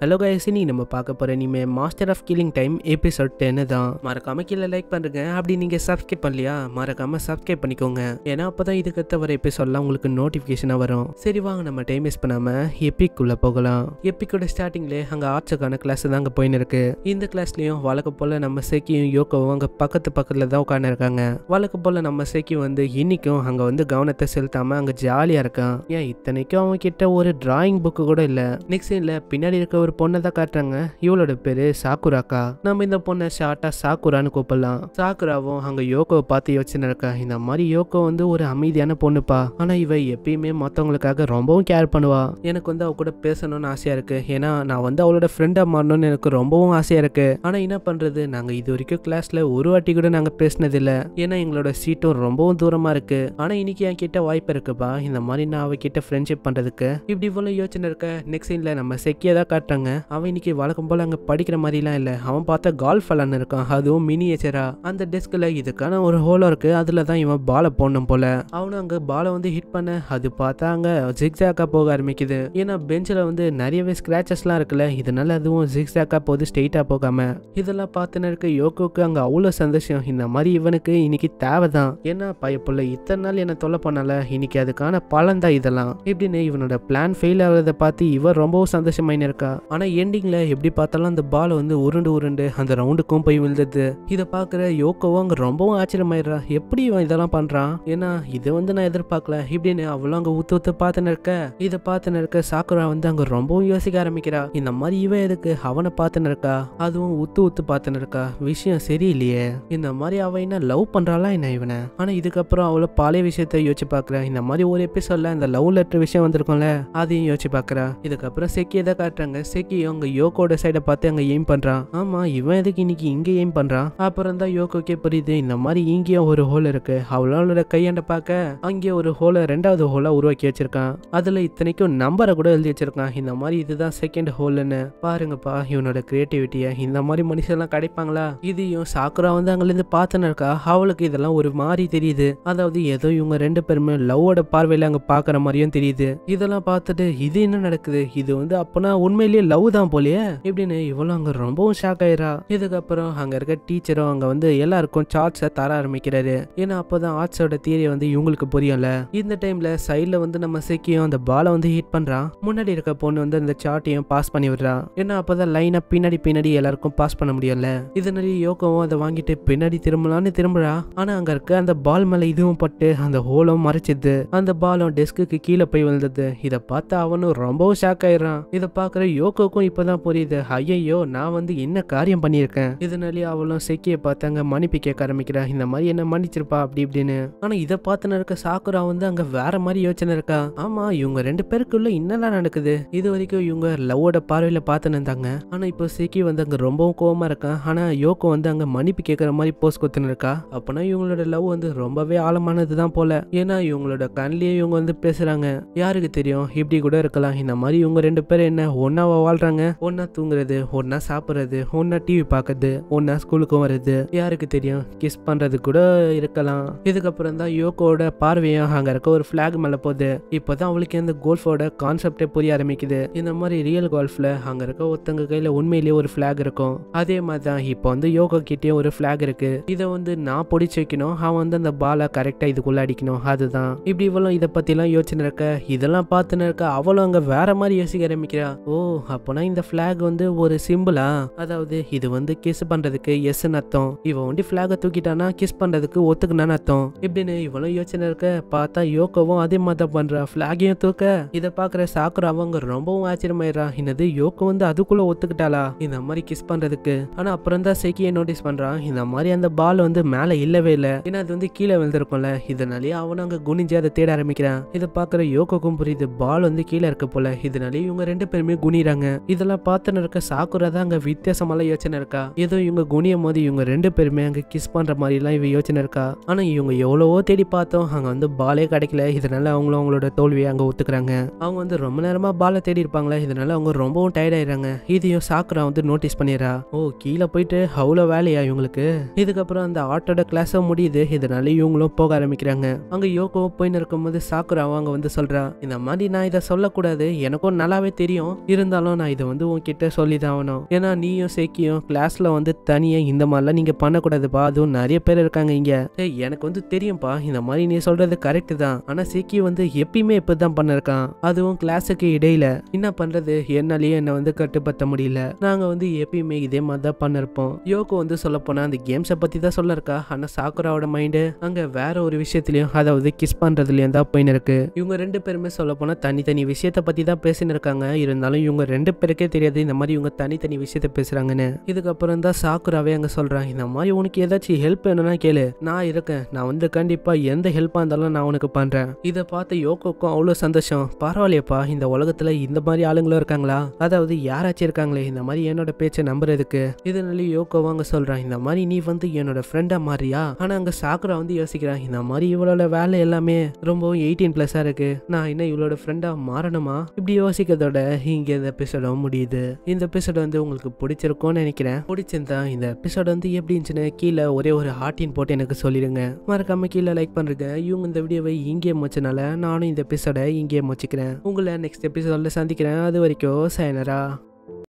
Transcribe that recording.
hello guys நீ நம்ம பார்க்க போற இனிமே master of killing time episode டென்னு தான் மறக்காம கீழே லைக் பண்ணுங்க அப்படி நீங்க சப்ஸ்கிரைப் பண்ணலையா மறக்காம சப்ஸ்கிரைப் பண்ணிக்கோங்க ஏன்னா அப்பதான் இதுக்கு அடுத்த வர எபிசோட்லாம் உங்களுக்கு நோட்டிஃபிகேஷனாக வரும் சரி வாங்க நம்ம டைம் வேஸ்ட் பண்ணாம எப்பிக்குள்ள போகலாம் எப்பிக்கோட ஸ்டார்டிங்ல அங்க ஆர்ட்ஸுக்கான கிளாஸ் தான் அங்க போயின்னு இருக்கு இந்த கிளாஸ்லயும் வழக்கம் போல நம்ம செக்கியும் யோகோவும் அங்க பக்கத்து பக்கத்துல தான் உட்காந்து இருக்காங்க வழக்கம் போல நம்ம செக்கி வந்து இன்னைக்கும் அங்க வந்து கவனத்தை செலுத்தாம அங்க ஜாலியா இருக்கான் ஏன் இத்தனைக்கும் அவன் கிட்ட ஒரு டிராயிங் புக்கு கூட இல்ல நெக்ஸ்ட் சீன்ல பின்னாடி இருக்க ஒரு பொண்ணை தான் காட்டுறாங்க இவளோட பேரு சாக்குராக்கா நம்ம இந்த பொண்ணை ஷார்ட்டா சாக்குரான்னு கூப்பிடலாம் சாக்குராவும் அங்க யோகோவை பார்த்து யோசனை இருக்கா இந்த மாதிரி யோகோ வந்து ஒரு அமைதியான பொண்ணுப்பா ஆனா இவ எப்பயுமே மத்தவங்களுக்காக ரொம்பவும் கேர் பண்ணுவா எனக்கு வந்து அவ கூட பேசணும்னு ஆசையா இருக்கு ஏன்னா நான் வந்து அவளோட ஃப்ரெண்டா மாறணும்னு எனக்கு ரொம்பவும் ஆசையா இருக்கு ஆனா என்ன பண்றது நாங்க இது வரைக்கும் கிளாஸ்ல ஒரு வாட்டி கூட நாங்க பேசினது இல்ல ஏன்னா எங்களோட சீட்டும் ரொம்பவும் தூரமா இருக்கு ஆனா இன்னைக்கு என் கிட்ட வாய்ப்பு இருக்குப்பா இந்த மாதிரி நான் அவகிட்ட ஃப்ரெண்ட்ஷிப் பண்றதுக்கு இப்படி இவ்வளவு யோசனை இருக்க நெக்ஸ்ட் சீன்ல நம்ம செக்கியை தான் காட்டுறாங்க அவன் இன்னைக்கு வழக்கம் போல அங்க படிக்கிற மாதிரிலாம் இல்ல அவன் பார்த்த கால்ஃப் விளாண்டு இருக்கான் அதுவும் மினியேச்சரா அந்த டெஸ்க்ல இதுக்கான ஒரு ஹோலோ இருக்கு அதுல தான் இவன் பாலை போடணும் போல அவனும் அங்க பாலை வந்து ஹிட் பண்ண அது பார்த்தா அங்க ஜிக்ஸாக்கா போக ஆரம்பிக்குது ஏன்னா பெஞ்சில் வந்து நிறையவே ஸ்கிராச்சஸ்லாம் இருக்குல்ல இதனால அதுவும் ஜிக்ஸாக்கா போகுது ஸ்ட்ரெயிட்டா போகாம இதெல்லாம் பார்த்துன்னு இருக்க யோகோக்கு அங்க அவ்வளோ சந்தோஷம் இந்த மாதிரி இவனுக்கு இன்னைக்கு தேவைதான் ஏன்னா பயப்புள்ள இத்தனை நாள் என்ன தொல்லை பண்ணல இன்னைக்கு அதுக்கான பலன் தான் இதெல்லாம் இப்படின்னு இவனோட பிளான் ஃபெயில் ஆகிறத பார்த்து இவன் ரொம்பவும் சந்தோஷமாயின்னு இருக்கா ஆனா எண்டிங்ல எப்படி பார்த்தாலும் அந்த பால் வந்து உருண்டு உருண்டு அந்த ரவுண்டுக்கும் போய் விழுந்தது இதை பார்க்குற யோகோவும் அங்க ரொம்பவும் ஆச்சரியமாயிடுறா எப்படி இவன் இதெல்லாம் பண்றான் ஏன்னா இதை வந்து நான் எதிர்பார்க்கல இப்படின்னு அவளும் அங்க ஊத்து ஊத்து பார்த்துன்னு இருக்க இதை பார்த்துன்னு இருக்க சாக்குரா வந்து அங்க ரொம்பவும் யோசிக்க ஆரம்பிக்கிறா இந்த மாதிரி இவன் எதுக்கு அவனை பார்த்துன்னு இருக்கா அதுவும் உத்து உத்து பார்த்துன்னு இருக்கா விஷயம் சரியில்லையே இந்த மாதிரி அவ என்ன லவ் பண்றாளா என்ன இவனை ஆனா இதுக்கப்புறம் அவளை பழைய விஷயத்த யோசிச்சு பார்க்கறா இந்த மாதிரி ஒரு எபிசோட்ல இந்த லவ் லெட்டர் விஷயம் வந்திருக்கும்ல அதையும் யோசிச்சு பார்க்கறா இதுக்கப்புறம் செக்கி எதை காட்டுறாங்க செக்கி அவங்க யோகோட சைடை பார்த்து அங்க எய்ம் பண்றான் ஆமா இவன் எதுக்கு இன்னைக்கு இங்க எய்ம் பண்றான் அப்புறம் தான் யோகோக்கே புரியுது இந்த மாதிரி இங்கேயும் ஒரு ஹோல் இருக்கு அவளோட கையாண்ட பார்க்க அங்கே ஒரு ஹோலை ரெண்டாவது ஹோலா உருவாக்கி வச்சிருக்கான் அதுல இத்தனைக்கும் நம்பரை கூட எழுதி வச்சிருக்கான் இந்த மாதிரி இதுதான் செகண்ட் ஹோல்னு பாருங்கப்பா இவனோட கிரியேட்டிவிட்டியை இந்த மாதிரி மனுஷன்லாம் கிடைப்பாங்களா இதையும் சாக்குரா வந்து அங்கிருந்து பார்த்துன்னு இருக்கா அவளுக்கு இதெல்லாம் ஒரு மாதிரி தெரியுது அதாவது ஏதோ இவங்க ரெண்டு பேருமே லவ்வோட பார்வையில அங்க பாக்குற மாதிரியும் தெரியுது இதெல்லாம் பார்த்துட்டு இது என்ன நடக்குது இது வந்து அப்பனா உண்மையிலேயே லவ் தான் போலயே இப்படின்னு இவளும் அங்க ரொம்பவும் ஷாக் ஆயிரா இதுக்கப்புறம் அங்க இருக்க டீச்சரும் அங்க வந்து எல்லாருக்கும் சார்ட்ஸை தர ஆரம்பிக்கிறாரு ஏன்னா அப்போதான் ஆர்ட்ஸோட தியரி வந்து இவங்களுக்கு புரியல இந்த டைம்ல சைட்ல வந்து நம்ம செக்கியும் அந்த பாலை வந்து ஹிட் பண்றான் முன்னாடி இருக்க பொண்ணு வந்து அந்த சார்ட்டையும் பாஸ் பண்ணி விடுறா ஏன்னா அப்பதான் லைனா பின்னாடி பின்னாடி எல்லாருக்கும் பாஸ் பண்ண முடியல இதனால யோகவும் அதை வாங்கிட்டு பின்னாடி திரும்பலான்னு திரும்புறா ஆனா அங்க இருக்க அந்த பால் மேல இதுவும் பட்டு அந்த ஹோலும் மறைச்சிது அந்த பாலும் டெஸ்க்கு கீழே போய் விழுந்தது இதை பார்த்து அவனும் ரொம்பவும் ஷாக் ஆயிடுறான் இதை பார்க்குற யோகோக்கும் இப்பதான் புரியுது ஐயையோ நான் வந்து என்ன காரியம் பண்ணியிருக்கேன் இதனாலேயே அவளும் செக்கியை பார்த்து அங்க மன்னிப்பு கேட்க ஆரம்பிக்கிறா இந்த மாதிரி என்ன மன்னிச்சிருப்பா அப்படி இப்படின்னு ஆனா இதை பார்த்துன்னு இருக்க சாக்குரா வந்து அங்க வேற மாதிரி யோசனை இருக்கா ஆமா இவங்க ரெண்டு பேருக்குள்ள என்னெல்லாம் நடக்குது இது வரைக்கும் இவங்க லவ்வோட பார்வையில பார்த்துன்னு இருந்தாங்க ஆனா இப்போ செக்கி வந்து அங்க ரொம்பவும் கோவமா இருக்கான் ஆனா யோகோ வந்து அங்க மன்னிப்பு கேட்கற மாதிரி போஸ் கொத்துன்னு இருக்கா அப்பனா இவங்களோட லவ் வந்து ரொம்பவே ஆழமானது தான் போல ஏன்னா இவங்களோட கண்ணிலேயே இவங்க வந்து பேசுறாங்க யாருக்கு தெரியும் இப்படி கூட இருக்கலாம் இந்த மாதிரி இவங்க ரெண்டு பேரும் என்ன ஒன்னாவா வாழ்றாங்க ஒன்னா தூங்குறது ஒன்னா சாப்பிடுறது ஒன்னா டிவி பார்க்கறது ஒன்னா ஸ்கூலுக்கும் வருது யாருக்கு தெரியும் கிஸ் பண்றது கூட இருக்கலாம் இதுக்கப்புறம் தான் யோகோட பார்வையும் அங்க இருக்க ஒரு ஃபிளாக் மேல போகுது இப்போதான் அவளுக்கு இந்த கோல்ஃபோட கான்செப்டே புரிய ஆரம்பிக்குது இந்த மாதிரி ரியல் கோல்ஃப்ல அங்க இருக்க ஒருத்தங்க கையில உண்மையிலேயே ஒரு ஃபிளாக் இருக்கும் அதே மாதிரி தான் இப்போ வந்து யோகா கிட்டேயும் ஒரு ஃபிளாக் இருக்கு இதை வந்து நான் பிடிச்சி வைக்கணும் அவன் வந்து அந்த பாலை கரெக்டா இதுக்குள்ள அடிக்கணும் அதுதான் இப்படி இவளும் இதை பத்திலாம் யோசனை இருக்க இதெல்லாம் பார்த்துன்னு இருக்க அவளும் அங்க வேற மாதிரி யோசிக்க ஆரம்பிக்கிறா ஓ அப்போனா இந்த ஃபிளாக் வந்து ஒரு சிம்பிளா அதாவது இது வந்து கிஸ் பண்றதுக்கு எஸ்ன்னு அர்த்தம் இவன் வந்து ஃபிளாகை தூக்கிட்டானா கிஸ் பண்றதுக்கு ஒத்துக்குனான்னு அர்த்தம் இப்படின்னு இவளும் யோசனை இருக்க பார்த்தா யோகோவும் அதே மாதிரி தான் பண்றா ஃபிளாகையும் தூக்க இதை பாக்குற சாக்குற அவங்க ரொம்பவும் ஆச்சரியமாயிரா என்னது யோகோ வந்து அதுக்குள்ள ஒத்துக்கிட்டாளா இந்த மாதிரி கிஸ் பண்றதுக்கு ஆனா அப்புறம் தான் செக்கியை நோட்டீஸ் பண்றான் இந்த மாதிரி அந்த பால் வந்து மேல இல்லவே இல்லை ஏன்னா அது வந்து கீழே விழுந்திருக்கும்ல இதனாலேயே அவனும் அங்க குனிஞ்சு அதை தேட ஆரம்பிக்கிறான் இதை பாக்குற யோகோக்கும் புரியுது பால் வந்து கீழே இருக்க போல இதனாலே இவங்க ரெண்டு பேருமே குனிறாங்க இதெல்லாம் பார்த்துன்னு இருக்க சாக்குரா தான் அங்க வித்தியாசமான யோசனை இருக்கா ஏதோ இவங்க குனியும் போது இவங்க ரெண்டு பேருமே அங்க கிஸ் பண்ற மாதிரி எல்லாம் இவ யோசனை இருக்கா ஆனா இவங்க எவ்வளவோ தேடி பார்த்தோம் அங்க வந்து பாலே கிடைக்கல இதனால அவங்களும் அவங்களோட தோல்வியை அங்க ஒத்துக்கிறாங்க அவங்க வந்து ரொம்ப நேரமா பாலை தேடி இருப்பாங்களே இதனால அவங்க ரொம்பவும் டயர்ட் ஆயிடுறாங்க இதையும் சாக்குரா வந்து நோட்டீஸ் பண்ணிடுறா ஓ கீழே போயிட்டு அவ்வளோ வேலையா இவங்களுக்கு இதுக்கப்புறம் அந்த ஆட்டோட கிளாஸும் முடியுது இதனால இவங்களும் போக ஆரம்பிக்கிறாங்க அங்க யோகோ போயின்னு இருக்கும்போது சாக்குராவும் அங்க வந்து சொல்றா இந்த மாதிரி நான் இதை சொல்லக்கூடாது எனக்கும் நல்லாவே தெரியும் இருந்தாலும் இருந்தாலும் நான் இதை வந்து உன்கிட்ட சொல்லி தான் ஆகணும் ஏன்னா நீயும் சேக்கியும் கிளாஸ்ல வந்து தனியா இந்த மாதிரிலாம் நீங்க பண்ணக்கூடாதுப்பா அதுவும் நிறைய பேர் இருக்காங்க இங்க ஏய் எனக்கு வந்து தெரியும்பா இந்த மாதிரி நீ சொல்றது கரெக்ட் தான் ஆனா சேக்கி வந்து எப்பயுமே இப்படிதான் பண்ணிருக்கான் அதுவும் கிளாஸுக்கு இடையில என்ன பண்றது என்னாலயே என்ன வந்து கட்டுப்படுத்த முடியல நாங்க வந்து எப்பயுமே இதே மாதிரி தான் பண்ணிருப்போம் யோகோ வந்து சொல்ல போனா அந்த கேம்ஸை பத்தி தான் சொல்ல இருக்கா ஆனா சாக்குராவோட மைண்டு அங்க வேற ஒரு விஷயத்துலயும் அதாவது கிஸ் பண்றதுலயும் தான் போயின்னு இருக்கு இவங்க ரெண்டு பேருமே சொல்ல போனா தனித்தனி விஷயத்த பத்தி தான் பேசின்னு இருக்காங்க இருந்தாலும் இவங்க ரெண்டு பேருக்கே தெரியாது இந்த மாதிரி இவங்க தனித்தனி விஷயத்த பேசுறாங்கன்னு இதுக்கப்புறம் தான் சாக்குராவே அங்க சொல்றான் இந்த மாதிரி உனக்கு ஏதாச்சும் ஹெல்ப் வேணும்னா கேளு நான் இருக்கேன் நான் வந்து கண்டிப்பா எந்த ஹெல்ப்பா இருந்தாலும் நான் உனக்கு பண்றேன் இதை பார்த்து யோகோக்கும் அவ்வளோ சந்தோஷம் பரவாயில்லையப்பா இந்த உலகத்துல இந்த மாதிரி ஆளுங்களும் இருக்காங்களா அதாவது யாராச்சும் இருக்காங்களே இந்த மாதிரி என்னோட பேச்சை நம்புறதுக்கு இதனால யோகோ வாங்க சொல்றான் இந்த மாதிரி நீ வந்து என்னோட ஃப்ரெண்டா மாறியா ஆனா அங்க சாக்குரா வந்து யோசிக்கிறான் இந்த மாதிரி இவளோட வேலை எல்லாமே ரொம்பவும் எயிட்டீன் பிளஸா இருக்கு நான் என்ன இவளோட ஃப்ரெண்டா மாறணுமா இப்படி யோசிக்கிறதோட இங்க இந்த எபிசோட முடியுது இந்த எபிசோட வந்து உங்களுக்கு பிடிச்சிருக்கும்னு நினைக்கிறேன் பிடிச்சிருந்தா இந்த எபிசோட் வந்து எப்படி இருந்துச்சுன்னு கீழே ஒரே ஒரு ஹார்ட்டின் போட்டு எனக்கு சொல்லிடுங்க மறக்காம கீழே லைக் பண்றீங்க இவங்க இந்த வீடியோவை இங்கே முடிச்சனால நானும் இந்த எபிசோட இங்கே முடிச்சுக்கிறேன் உங்களை நெக்ஸ்ட் எபிசோட்ல சந்திக்கிறேன் அது வரைக்கும் சயனரா